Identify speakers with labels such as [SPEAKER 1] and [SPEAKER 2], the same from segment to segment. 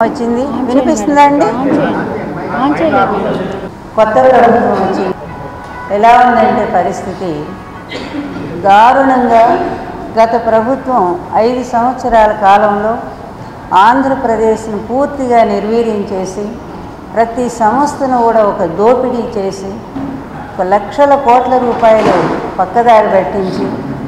[SPEAKER 1] వచ్చింది వినిపిస్తుందా అండి
[SPEAKER 2] ఆన్ చేయలేదు
[SPEAKER 1] కొత్త ప్రభుత్వం వచ్చింది ఎలా ఉందంటే పరిస్థితి దారుణంగా గత ప్రభుత్వం ఐదు సంవత్సరాల కాలంలో ఆంధ్రప్రదేశ్ను పూర్తిగా నిర్వీర్యం చేసి ప్రతి సంస్థను కూడా ఒక దోపిడీ చేసి ఒక లక్షల కోట్ల రూపాయలు పక్కదారి పట్టించి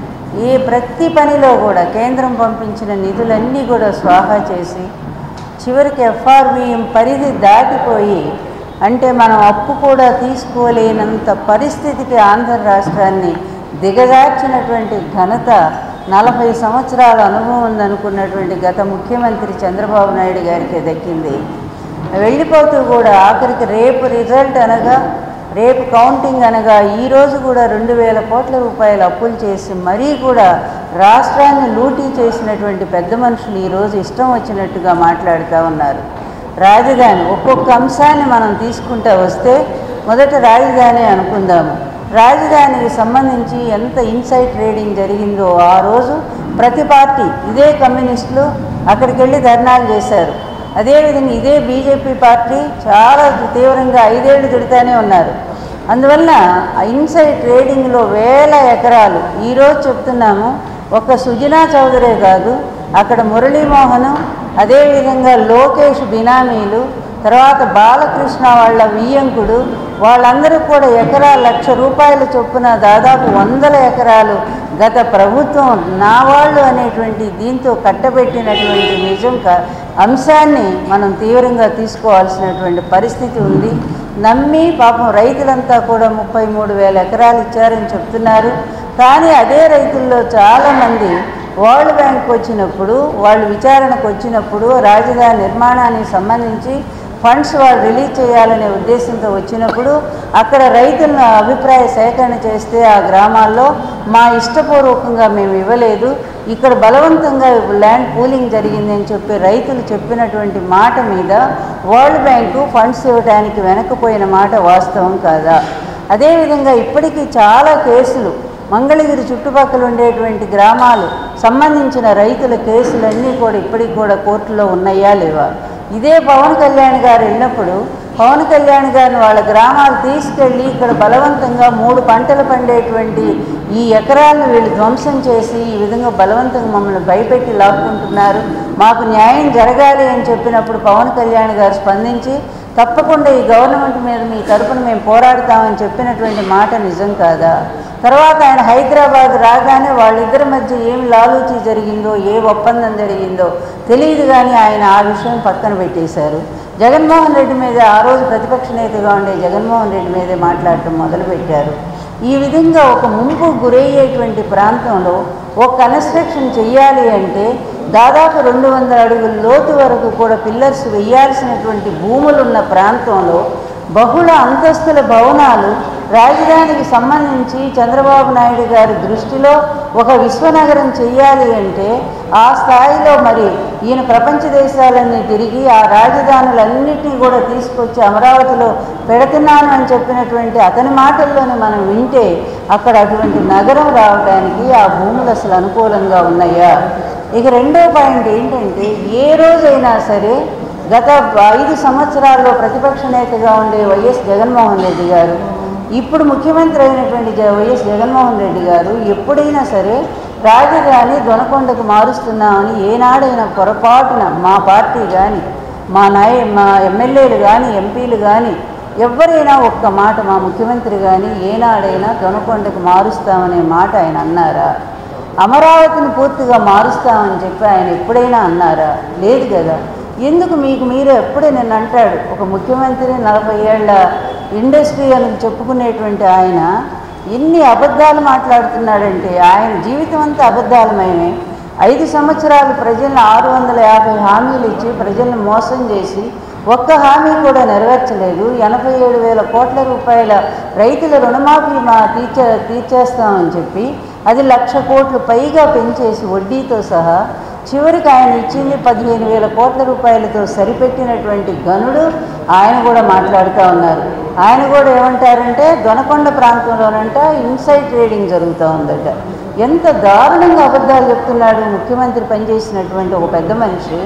[SPEAKER 1] ఏ ప్రతి పనిలో కూడా కేంద్రం పంపించిన నిధులన్నీ కూడా స్వాహా చేసి చివరికి ఎఫ్ఆర్బిఎం పరిధి దాటిపోయి అంటే మనం అప్పు కూడా తీసుకోలేనంత పరిస్థితికి ఆంధ్ర రాష్ట్రాన్ని దిగజార్చినటువంటి ఘనత నలభై సంవత్సరాల అనుభవం ఉందనుకున్నటువంటి గత ముఖ్యమంత్రి చంద్రబాబు నాయుడు గారికి దక్కింది వెళ్ళిపోతూ కూడా ఆఖరికి రేపు రిజల్ట్ అనగా రేపు కౌంటింగ్ అనగా ఈ రోజు కూడా రెండు వేల కోట్ల రూపాయలు అప్పులు చేసి మరీ కూడా రాష్ట్రాన్ని లూటీ చేసినటువంటి పెద్ద మనుషులు ఈరోజు ఇష్టం వచ్చినట్టుగా మాట్లాడుతూ ఉన్నారు రాజధాని ఒక్కొక్క అంశాన్ని మనం తీసుకుంటూ వస్తే మొదట రాజధాని అనుకుందాము రాజధానికి సంబంధించి ఎంత ఇన్సైడ్ ట్రేడింగ్ జరిగిందో ఆ రోజు ప్రతి పార్టీ ఇదే కమ్యూనిస్టులు అక్కడికి వెళ్ళి ధర్నాలు చేశారు అదేవిధంగా ఇదే బీజేపీ పార్టీ చాలా తీవ్రంగా ఐదేళ్లు తిడుతూనే ఉన్నారు అందువల్ల ఆ ఇన్సైడ్ ట్రేడింగ్లో వేల ఎకరాలు ఈరోజు చెప్తున్నాము ఒక సుజనా చౌదరే కాదు అక్కడ మురళీమోహన్ అదేవిధంగా లోకేష్ బినామీలు తర్వాత బాలకృష్ణ వాళ్ళ వియ్యంకుడు వాళ్ళందరూ కూడా ఎకరా లక్ష రూపాయల చొప్పున దాదాపు వందల ఎకరాలు గత ప్రభుత్వం నా వాళ్ళు అనేటువంటి దీంతో కట్టబెట్టినటువంటి నిజం క- అంశాన్ని మనం తీవ్రంగా తీసుకోవాల్సినటువంటి పరిస్థితి ఉంది నమ్మి పాపం రైతులంతా కూడా ముప్పై మూడు వేల ఎకరాలు ఇచ్చారని చెప్తున్నారు కానీ అదే రైతుల్లో చాలామంది వరల్డ్ బ్యాంక్ వచ్చినప్పుడు వాళ్ళు విచారణకు వచ్చినప్పుడు రాజధాని నిర్మాణానికి సంబంధించి ఫండ్స్ వాళ్ళు రిలీజ్ చేయాలనే ఉద్దేశంతో వచ్చినప్పుడు అక్కడ రైతులను అభిప్రాయ సేకరణ చేస్తే ఆ గ్రామాల్లో మా ఇష్టపూర్వకంగా మేము ఇవ్వలేదు ఇక్కడ బలవంతంగా ల్యాండ్ పూలింగ్ జరిగింది అని చెప్పి రైతులు చెప్పినటువంటి మాట మీద వరల్డ్ బ్యాంకు ఫండ్స్ ఇవ్వడానికి వెనకపోయిన మాట వాస్తవం కాదా అదేవిధంగా ఇప్పటికీ చాలా కేసులు మంగళగిరి చుట్టుపక్కల ఉండేటువంటి గ్రామాలు సంబంధించిన రైతుల కేసులన్నీ కూడా ఇప్పటికి కూడా కోర్టులో ఉన్నాయా లేవా ఇదే పవన్ కళ్యాణ్ గారు వెళ్ళినప్పుడు పవన్ కళ్యాణ్ గారిని వాళ్ళ గ్రామాలు తీసుకెళ్ళి ఇక్కడ బలవంతంగా మూడు పంటలు పండేటువంటి ఈ ఎకరాలను వీళ్ళు ధ్వంసం చేసి ఈ విధంగా బలవంతంగా మమ్మల్ని భయపెట్టి లాక్కుంటున్నారు మాకు న్యాయం జరగాలి అని చెప్పినప్పుడు పవన్ కళ్యాణ్ గారు స్పందించి తప్పకుండా ఈ గవర్నమెంట్ మీద మీ తరపున మేము పోరాడతామని చెప్పినటువంటి మాట నిజం కాదా తర్వాత ఆయన హైదరాబాద్ రాగానే వాళ్ళిద్దరి మధ్య ఏం లాలూచి జరిగిందో ఏ ఒప్పందం జరిగిందో తెలియదు కానీ ఆయన ఆ విషయం పక్కన పెట్టేశారు జగన్మోహన్ రెడ్డి మీద ఆ రోజు ప్రతిపక్ష నేతగా ఉండే జగన్మోహన్ రెడ్డి మీదే మాట్లాడటం మొదలుపెట్టారు ఈ విధంగా ఒక ముంపు గురయ్యేటువంటి ప్రాంతంలో ఒక కన్స్ట్రక్షన్ చెయ్యాలి అంటే దాదాపు రెండు వందల అడుగుల లోతు వరకు కూడా పిల్లర్స్ వేయాల్సినటువంటి భూములు ఉన్న ప్రాంతంలో బహుళ అంతస్తుల భవనాలు రాజధానికి సంబంధించి చంద్రబాబు నాయుడు గారి దృష్టిలో ఒక విశ్వనగరం చెయ్యాలి అంటే ఆ స్థాయిలో మరి ఈయన ప్రపంచ దేశాలన్నీ తిరిగి ఆ రాజధానులన్నింటినీ కూడా తీసుకొచ్చి అమరావతిలో పెడుతున్నాను అని చెప్పినటువంటి అతని మాటల్లోనే మనం వింటే అక్కడ అటువంటి నగరం రావడానికి ఆ భూములు అసలు అనుకూలంగా ఉన్నాయా ఇక రెండో పాయింట్ ఏంటంటే ఏ రోజైనా సరే గత ఐదు సంవత్సరాల్లో ప్రతిపక్ష నేతగా ఉండే వైఎస్ జగన్మోహన్ రెడ్డి గారు ఇప్పుడు ముఖ్యమంత్రి అయినటువంటి జ- వైఎస్ జగన్మోహన్ రెడ్డి గారు ఎప్పుడైనా సరే రాజధాని దొనకొండకు మారుస్తున్నామని ఏనాడైనా పొరపాటున మా పార్టీ కానీ మా నాయ మా ఎమ్మెల్యేలు కానీ ఎంపీలు కానీ ఎవరైనా ఒక్క మాట మా ముఖ్యమంత్రి కానీ ఏనాడైనా దొనకొండకు మారుస్తామనే మాట ఆయన అన్నారా అమరావతిని పూర్తిగా మారుస్తామని చెప్పి ఆయన ఎప్పుడైనా అన్నారా లేదు కదా ఎందుకు మీకు మీరే ఎప్పుడే నేను అంటాడు ఒక ముఖ్యమంత్రి నలభై ఏళ్ళ ఇండస్ట్రీ అని చెప్పుకునేటువంటి ఆయన ఎన్ని అబద్ధాలు మాట్లాడుతున్నాడంటే ఆయన జీవితం అంతా అబద్ధాలమయమే ఐదు సంవత్సరాలు ప్రజలను ఆరు వందల యాభై హామీలు ఇచ్చి ప్రజలను మోసం చేసి ఒక్క హామీ కూడా నెరవేర్చలేదు ఎనభై ఏడు వేల కోట్ల రూపాయల రైతుల రుణమాఫీ మా తీర్చే తీర్చేస్తామని చెప్పి అది లక్ష కోట్లు పైగా పెంచేసి వడ్డీతో సహా చివరికి ఆయన ఇచ్చింది పదిహేను వేల కోట్ల రూపాయలతో సరిపెట్టినటువంటి గనుడు ఆయన కూడా మాట్లాడుతూ ఉన్నారు ఆయన కూడా ఏమంటారంటే దొనకొండ ప్రాంతంలోనంట ఇన్సైడ్ ట్రేడింగ్ జరుగుతూ ఉందట ఎంత దారుణంగా అబద్ధాలు చెప్తున్నాడు ముఖ్యమంత్రి పనిచేసినటువంటి ఒక పెద్ద మనిషి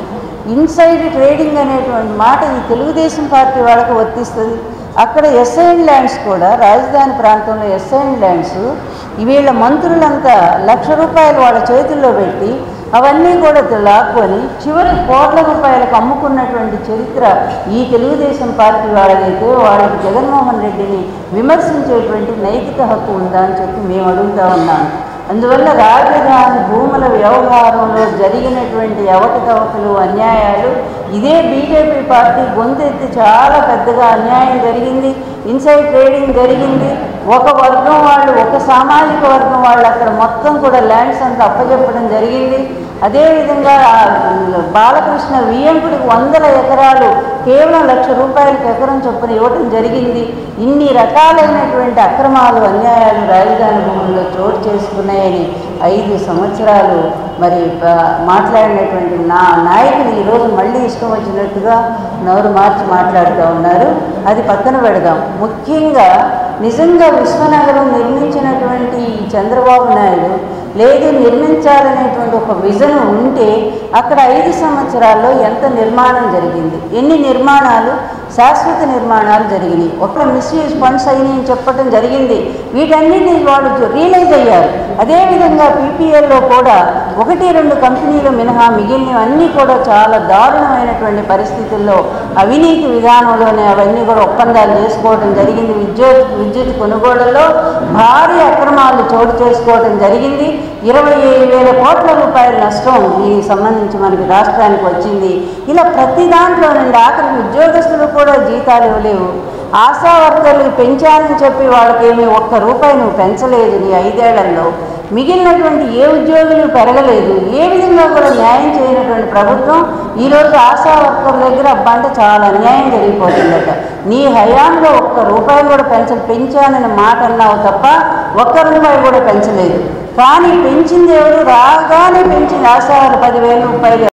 [SPEAKER 1] ఇన్సైడ్ ట్రేడింగ్ అనేటువంటి మాట ఈ తెలుగుదేశం పార్టీ వాళ్ళకు వర్తిస్తుంది అక్కడ ఎస్ఐన్ ల్యాండ్స్ కూడా రాజధాని ప్రాంతంలో ఎస్ఐన్ ల్యాండ్స్ వీళ్ళ మంత్రులంతా లక్ష రూపాయలు వాళ్ళ చేతుల్లో పెట్టి అవన్నీ కూడా లాక్కొని చివరి కోట్ల రూపాయలకు అమ్ముకున్నటువంటి చరిత్ర ఈ తెలుగుదేశం పార్టీ వాళ్ళదైతే వాళ్ళకి జగన్మోహన్ రెడ్డిని విమర్శించేటువంటి నైతిక హక్కు ఉందా అని చెప్పి మేము అడుగుతా ఉన్నాము అందువల్ల రాజధాని భూముల వ్యవహారంలో జరిగినటువంటి అవకతవకలు అన్యాయాలు ఇదే బీజేపీ పార్టీ గొంతెత్తి చాలా పెద్దగా అన్యాయం జరిగింది ఇన్సైడ్ ట్రేడింగ్ జరిగింది ఒక వర్గం వాళ్ళు ఒక సామాజిక వర్గం వాళ్ళు అక్కడ మొత్తం కూడా ల్యాండ్స్ అంతా అప్పచెప్పడం జరిగింది అదేవిధంగా ఆ బాలకృష్ణ వియ్యంకుడికి వందల ఎకరాలు కేవలం లక్ష రూపాయలకు ఎకరం చొప్పున ఇవ్వటం జరిగింది ఇన్ని రకాలైనటువంటి అక్రమాలు అన్యాయాలు రాజధాని భూముల్లో చోటు చేసుకున్నాయని ఐదు సంవత్సరాలు మరి ప- మాట్లాడినటువంటి నా నాయకులు ఈరోజు మళ్ళీ ఇష్టం వచ్చినట్టుగా నోరు మార్చి మాట్లాడుతూ ఉన్నారు అది పక్కన పెడదాం ముఖ్యంగా నిజంగా విశ్వనగరం నిర్మించినటువంటి ఈ చంద్రబాబు నాయుడు లేదు నిర్మించాలనేటువంటి ఒక విజన్ ఉంటే అక్కడ ఐదు సంవత్సరాల్లో ఎంత నిర్మాణం జరిగింది ఎన్ని నిర్మాణాలు శాశ్వత నిర్మాణాలు జరిగినాయి ఒక మిస్యూజ్ ఫండ్స్ అయినాయి చెప్పడం జరిగింది వీటన్నిటిని వాళ్ళు రియలైజ్ అయ్యారు అదేవిధంగా పీపీఎల్లో కూడా ఒకటి రెండు కంపెనీలు మినహా మిగిలినవన్నీ కూడా చాలా దారుణమైనటువంటి పరిస్థితుల్లో అవినీతి విధానంలోనే అవన్నీ కూడా ఒప్పందాలు చేసుకోవడం జరిగింది విద్యుత్ విద్యుత్ కొనుగోళ్లలో భారీ అక్రమాలు చోటు చేసుకోవడం జరిగింది ఇరవై వేల కోట్ల రూపాయల నష్టం ఈ సంబంధించి మనకి రాష్ట్రానికి వచ్చింది ఇలా ప్రతి దాంట్లో నుండి ఆఖరికి ఉద్యోగస్తులు కూడా జీతాలు ఇవ్వలేవు ఆశా వర్కర్లు పెంచాలని చెప్పి వాళ్ళకేమీ ఒక్క రూపాయి నువ్వు పెంచలేదు నీ ఐదేళ్లలో మిగిలినటువంటి ఏ ఉద్యోగులు పెరగలేదు ఏ విధంగా కూడా న్యాయం చేయనటువంటి ప్రభుత్వం ఈరోజు ఆశా వర్కర్ల దగ్గర అబ్బంట చాలా అన్యాయం జరిగిపోతుందట నీ హయాంలో ఒక్క రూపాయి కూడా పెంచ పెంచానని మాట అన్నావు తప్ప ఒక్క రూపాయి కూడా పెంచలేదు కానీ పెంచింది ఎవరు రాగానే పెంచింది ఆశా పదివేల రూపాయలు